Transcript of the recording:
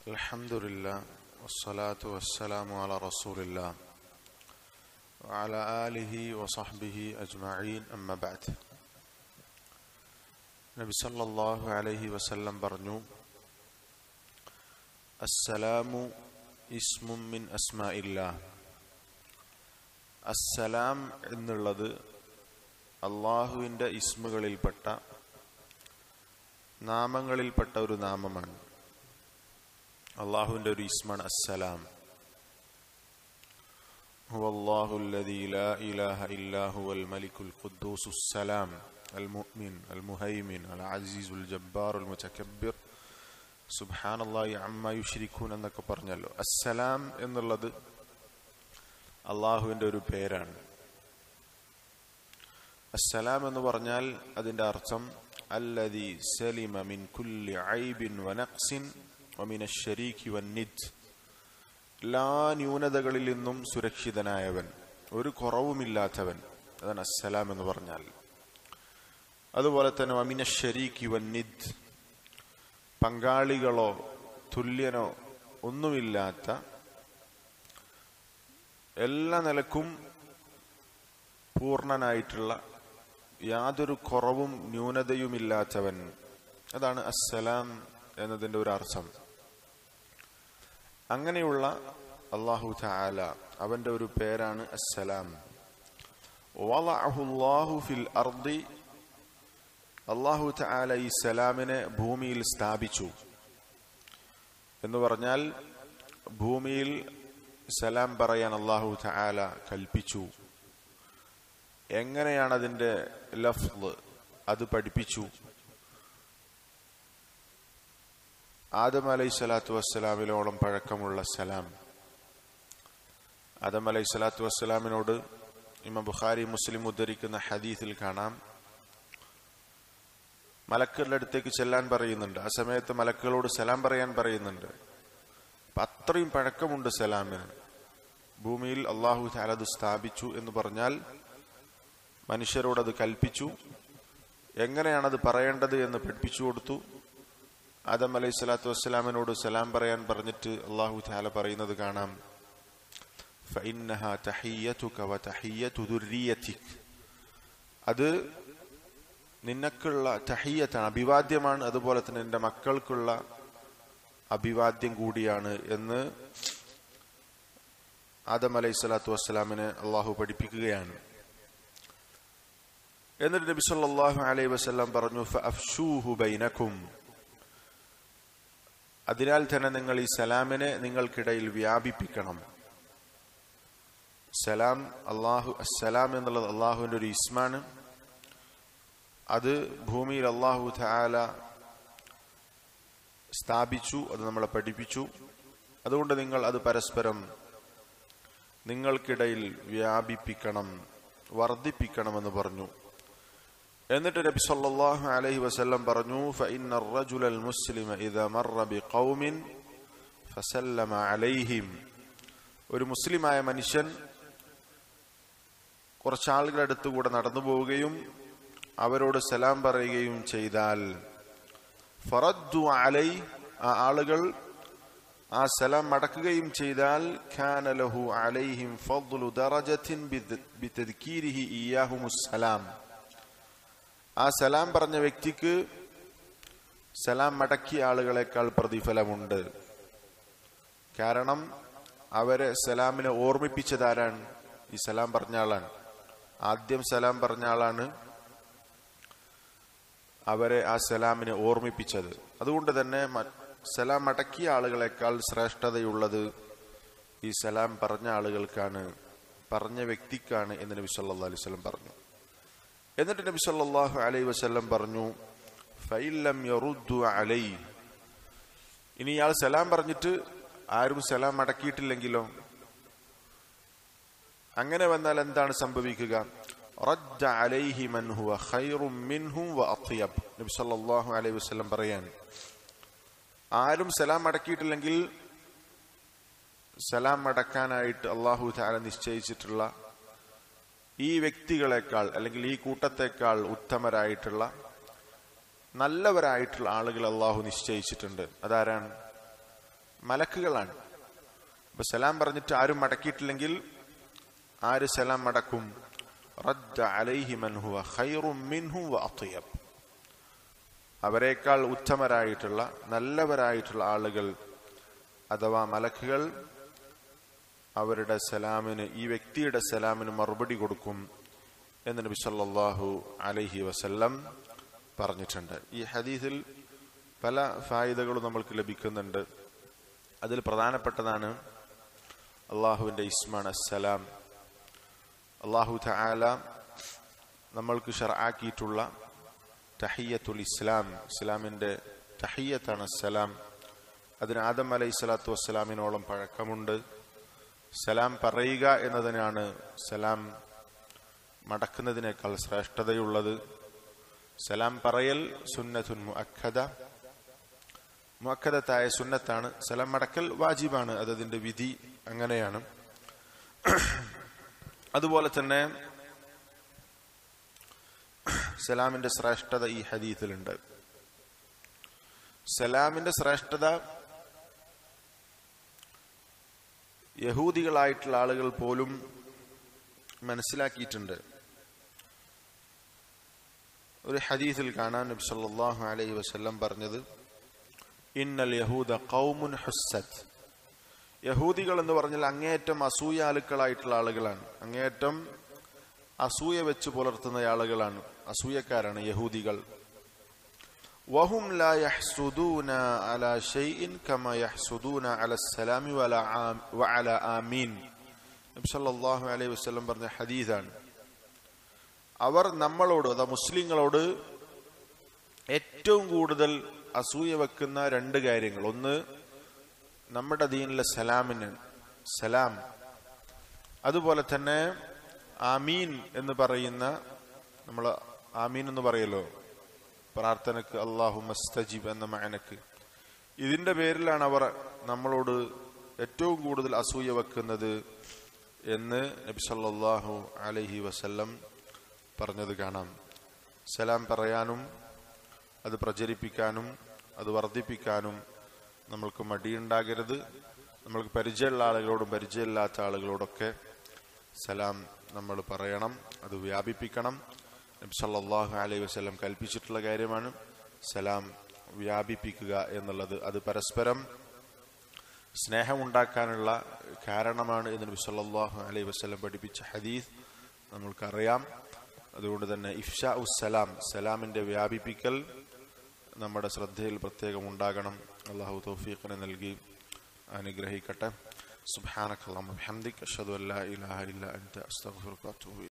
الحمد لله والصلاة والسلام على رسول الله وعلى آله وصحبه أجمعين أما بعد നബി സല്ലല്ലാഹു അലൈഹി വസല്ലം പറഞ്ഞു അസ്സലാമു ഇസ്മും മിൻ അസ്മാഇല്ലാ അസ്സലാം എന്നുള്ളത് അള്ളാഹുവിൻ്റെ ഇസ്മുകളിൽപ്പെട്ട നാമങ്ങളിൽപ്പെട്ട ഒരു നാമമാണ് അള്ളാഹുവിൻ്റെ ഒരു ഇസ്മാണ് അസ്സലാം هو الله الذي لا إله إلا هو الملك القدوس السلام المؤمن المهيمن العزيز الجبار المتكبر സുബാൻ അള്ളാഹി അമ്മ യുഷിരിഖൂൻ എന്നൊക്കെ പറഞ്ഞല്ലോ അസ്സലാം എന്നുള്ളത് അള്ളാഹുവിൻ്റെ ഒരു പേരാണ് അസ്സലാം എന്ന് പറഞ്ഞാൽ അതിൻ്റെ അർത്ഥം അല്ലതി സലിമ മിൻ കുല്ലി ഐബിൻ വനക്സിൻ വമിന ഷരീഖി വന്നിദ് എല്ലാ ന്യൂനതകളിൽ നിന്നും സുരക്ഷിതനായവൻ ഒരു കുറവുമില്ലാത്തവൻ അതാണ് അസ്സലാം എന്ന് പറഞ്ഞാൽ അതുപോലെ തന്നെ വമിന ഷരീഖി വന്നിദ് പങ്കാളികളോ തുല്യനോ ഒന്നുമില്ലാത്ത എല്ലാ നിലക്കും പൂർണ്ണനായിട്ടുള്ള യാതൊരു കുറവും ന്യൂനതയുമില്ലാത്തവൻ അതാണ് അസ്സലാം എന്നതിൻ്റെ ഒരു അർത്ഥം അങ്ങനെയുള്ള അള്ളാഹു താല അവന്റെ ഒരു പേരാണ് അസ്സലാം വലഅഹുല്ലാഹു ഫിൽ അർദി അള്ളാഹു താല ഈ സലാമിനെ ഭൂമിയിൽ സ്ഥാപിച്ചു എന്ന് പറഞ്ഞാൽ ഭൂമിയിൽ സലാം പറയാൻ അള്ളാഹു താല കൽപ്പിച്ചു എങ്ങനെയാണ് അതിന്റെ ലഫ്ല് അത് പഠിപ്പിച്ചു ആദം അലൈഹി സ്വലാത്തു വസ്സലാമിലോളം പഴക്കമുള്ള സലാം ആദം അലൈഹി സ്വലാത്തു വസ്സലാമിനോട് ഇമ ബുഖാരി മുസ്ലിം ഉദ്ധരിക്കുന്ന ഹദീസിൽ കാണാം മലക്കുകളുടെ അടുത്തേക്ക് ചെല്ലാൻ പറയുന്നുണ്ട് ആ സമയത്ത് മലക്കുകളോട് സലാം പറയാൻ പറയുന്നുണ്ട് അപ്പൊ അത്രയും പഴക്കമുണ്ട് സലാമിന് ഭൂമിയിൽ അള്ളാഹു താലത് സ്ഥാപിച്ചു എന്ന് പറഞ്ഞാൽ മനുഷ്യരോടത് കൽപ്പിച്ചു എങ്ങനെയാണത് പറയേണ്ടത് എന്ന് പഠിപ്പിച്ചു കൊടുത്തു ആദം അലൈഹി സ്വലാത്തു വസ്സലാമിനോട് സലാം പറയാൻ പറഞ്ഞിട്ട് അള്ളാഹു താല പറയുന്നത് കാണാം അത് നിനക്കുള്ള തഹയ്യത്താണ് അഭിവാദ്യമാണ് അതുപോലെ തന്നെ നിന്റെ മക്കൾക്കുള്ള അഭിവാദ്യം കൂടിയാണ് എന്ന് ആദം അലൈഹി സ്വലാത്തു വസ്സലാമിനെ അള്ളാഹു പഠിപ്പിക്കുകയാണ് എന്നിട്ട് നബി സല്ലല്ലാഹു അലൈഹി വസല്ലം പറഞ്ഞു ഫഅഫ്ഷൂഹു ബൈനക്കും അതിനാൽ തന്നെ നിങ്ങൾ ഈ സലാമിനെ നിങ്ങൾക്കിടയിൽ വ്യാപിപ്പിക്കണം സലാം അള്ളാഹു അസ്സലാം എന്നുള്ളത് അള്ളാഹുവിന്റെ ഒരു ഇസ്മാണ് അത് ഭൂമിയിൽ അള്ളാഹു താല സ്ഥാപിച്ചു അത് നമ്മളെ പഠിപ്പിച്ചു അതുകൊണ്ട് നിങ്ങൾ അത് പരസ്പരം നിങ്ങൾക്കിടയിൽ വ്യാപിപ്പിക്കണം വർദ്ധിപ്പിക്കണമെന്ന് പറഞ്ഞു എന്നിട്ട് നബി സല്ലല്ലാഹു അലൈഹി വസല്ലം പറഞ്ഞു فإن الرجل المسلم إذا مر بقوم فسلم عليهم ഒരു മുസ്ലിമായ മനുഷ്യൻ കുറച്ച് ആളുകളുടെ അടുത്ത് കൂടെ നടന്നു പോവുകയും അവരോട് സലാം പറയുകയും ചെയ്താൽ ഫറദ്ദു അലൈ ആ ആളുകൾ ആ സലാം മടക്കുകയും ചെയ്താൽ ഖാന ലഹു അലൈഹിം ഫദ്ലു ദറജത്തിൻ ബിതദ്കീരിഹി ഇയ്യാഹുമുസ് സലാം ആ സലാം പറഞ്ഞ വ്യക്തിക്ക് സലാം മടക്കിയ ആളുകളെക്കാൾ പ്രതിഫലമുണ്ട് കാരണം അവരെ സലാമിനെ ഓർമ്മിപ്പിച്ചതാരാണ് ഈ സലാം പറഞ്ഞ ആളാണ് ആദ്യം സലാം പറഞ്ഞ ആളാണ് അവരെ ആ സലാമിനെ ഓർമ്മിപ്പിച്ചത് അതുകൊണ്ട് തന്നെ സലാം മടക്കിയ ആളുകളെക്കാൾ ശ്രേഷ്ഠതയുള്ളത് ഈ സലാം പറഞ്ഞ ആളുകൾക്കാണ് പറഞ്ഞ വ്യക്തിക്കാണ് എന്ന് നബി സല്ലല്ലാഹു അലൈഹി വസല്ലം പറഞ്ഞു എന്നിട്ട് നബി സല്ലല്ലാഹു അലൈഹി വസല്ലം പറഞ്ഞു ഫൈലം യറുദ്ദു അലൈ ഇനി ഇയാൾ സലാം പറഞ്ഞിട്ട് ആരും സലാം മടക്കിയിട്ടില്ലെങ്കിലോ അങ്ങനെ വന്നാൽ എന്താണ് സംഭവിക്കുക റദ്ദ അലൈഹി മൻ ഹുവ ഖൈറും മിൻഹും വ അത്യബ് നബി സല്ലല്ലാഹു അലൈഹി വസല്ലം പറയാൻ ആരും സലാം മടക്കിയിട്ടില്ലെങ്കിൽ സലാം മടക്കാനായിട്ട് അള്ളാഹു താല നിശ്ചയിച്ചിട്ടുള്ള ഈ വ്യക്തികളെക്കാൾ അല്ലെങ്കിൽ ഈ കൂട്ടത്തെക്കാൾ ഉത്തമരായിട്ടുള്ള നല്ലവരായിട്ടുള്ള ആളുകൾ അള്ളാഹു നിശ്ചയിച്ചിട്ടുണ്ട് അതാരാണ് മലക്കുകളാണ് അപ്പൊ സലാം പറഞ്ഞിട്ട് ആരും മടക്കിയിട്ടില്ലെങ്കിൽ ആര് സലാം മടക്കും റദ്ദ അലൈഹി മൻ ഹുവ ഖൈറും മിൻഹു വ അത്യബ് അവരെക്കാൾ ഉത്തമരായിട്ടുള്ള നല്ലവരായിട്ടുള്ള ആളുകൾ അഥവാ മലക്കുകൾ അവരുടെ സലാമിന് ഈ വ്യക്തിയുടെ സലാമിന് മറുപടി കൊടുക്കും എന്ന് നബി സല്ലല്ലാഹു അലൈഹി വസല്ലം പറഞ്ഞിട്ടുണ്ട് ഈ ഹദീസിൽ പല ഫായിദകളും നമ്മൾക്ക് ലഭിക്കുന്നുണ്ട് അതിൽ പ്രധാനപ്പെട്ടതാണ് അള്ളാഹുവിന്റെ ഇസ്മാണ് അസ്സലാം അള്ളാഹു തആല നമ്മൾക്ക് ഷർആക്കിയിട്ടുള്ള തഹിയത്തുൽ ഇസ്ലാം ഇസ്ലാമിന്റെ തഹിയത്താണ് അസ്സലാം അതിന് ആദം അലൈഹി സ്വലാത്തു വസ്സലാമിനോളം പഴക്കമുണ്ട് സലാം പറയുക എന്നതിനാണ് സലാം മടക്കുന്നതിനേക്കാൾ ശ്രേഷ്ഠതയുള്ളത് സലാം പറയൽ സുന്നത്തുൻ മുഅക്കദ മുഅക്കദത്തായ സുന്നത്താണ് സലാം മടക്കൽ വാജിബാണ് അതതിന്റെ വിധി അങ്ങനെയാണ് അതുപോലെ തന്നെ സലാമിന്റെ ശ്രേഷ്ഠത ഈ ഹദീത്തിലുണ്ട് സലാമിന്റെ ശ്രേഷ്ഠത യഹൂദികളായിട്ടുള്ള ആളുകൾ പോലും മനസ്സിലാക്കിയിട്ടുണ്ട് ഒരു ഹദീസിൽ കാണാൻ നബി സല്ലല്ലാഹു അലൈഹി വസല്ലം പറഞ്ഞത് ഇന്നൽ യഹൂദ ഖൗമുൻ ഹുസ്സത്ത് യഹൂദികൾ എന്ന് പറഞ്ഞാൽ അങ്ങേയറ്റം അസൂയാലുക്കളായിട്ടുള്ള ആളുകളാണ് അങ്ങേയറ്റം അസൂയ വെച്ച് പുലർത്തുന്ന ആളുകളാണ് അസൂയക്കാരാണ് യഹൂദികൾ വഹും ലാ യഹ്സുദൂന അലാ ഷൈഇൻ കമാ യഹ്സുദൂന അല സലാമി വല വഅല ആമീൻ നബി സല്ലല്ലാഹു അലൈഹി വസല്ലം പറഞ്ഞ ഹദീസാണ് അവർ നമ്മളോട് അതാ മുസ്ലിങ്ങളോട് ഏറ്റവും കൂടുതൽ അസൂയ വെക്കുന്ന രണ്ട് കാര്യങ്ങൾ ഒന്ന് നമ്മുടെ ദീനിലെ സലാമിന് സലാം അതുപോലെ തന്നെ ആമീൻ എന്ന് പറയുന്ന നമ്മൾ ആമീൻ എന്ന് പറയല്ലോ പ്രാർത്ഥനക്ക് അള്ളാഹു മസ്തജീബ് എന്ന മഅനക്ക് ഇതിന്റെ പേരിലാണ് അവർ നമ്മളോട് ഏറ്റവും കൂടുതൽ അസൂയ വെക്കുന്നത് എന്ന് നബി സല്ലല്ലാഹു അലൈഹി വസല്ലം പറഞ്ഞത് കാണാം സലാം പറയാനും അത് പ്രചരിപ്പിക്കാനും അത് വർദ്ധിപ്പിക്കാനും നമ്മൾക്ക് മടിയുണ്ടാകരുത് നമ്മൾക്ക് പരിചയമുള്ള ആളുകളോടും പരിചയമില്ലാത്ത ആളുകളോടൊക്കെ സലാം നമ്മൾ പറയണം അത് വ്യാപിപ്പിക്കണം നബി സല്ലല്ലാഹു അലൈഹി വസല്ലം കൽപ്പിച്ചിട്ടുള്ള കാര്യമാണ് സലാം വ്യാപിപ്പിക്കുക എന്നുള്ളത് അത് പരസ്പരം സ്നേഹമുണ്ടാക്കാനുള്ള കാരണമാണ് എന്ന് നബി സല്ലല്ലാഹു അലൈഹി വസല്ലം പഠിപ്പിച്ച ഹദീസ് നമ്മൾക്കറിയാം അതുകൊണ്ട് തന്നെ ഇഫ്ഷാ ഉസ്സലാം സലാമിന്റെ വ്യാപിപ്പിക്കൽ നമ്മുടെ ശ്രദ്ധയിൽ പ്രത്യേകം ഉണ്ടാകണം അള്ളാഹു തൗഫീഖിനെ നൽകി അനുഗ്രഹിക്കട്ടെ സുബ്ഹാനക്കല്ലാഹു വബിഹംദിക അഷ്ഹദു അല്ലാ ഇലാഹ ഇല്ല അൻത അസ്തഗ്ഫിറുക വഅത്തൂബു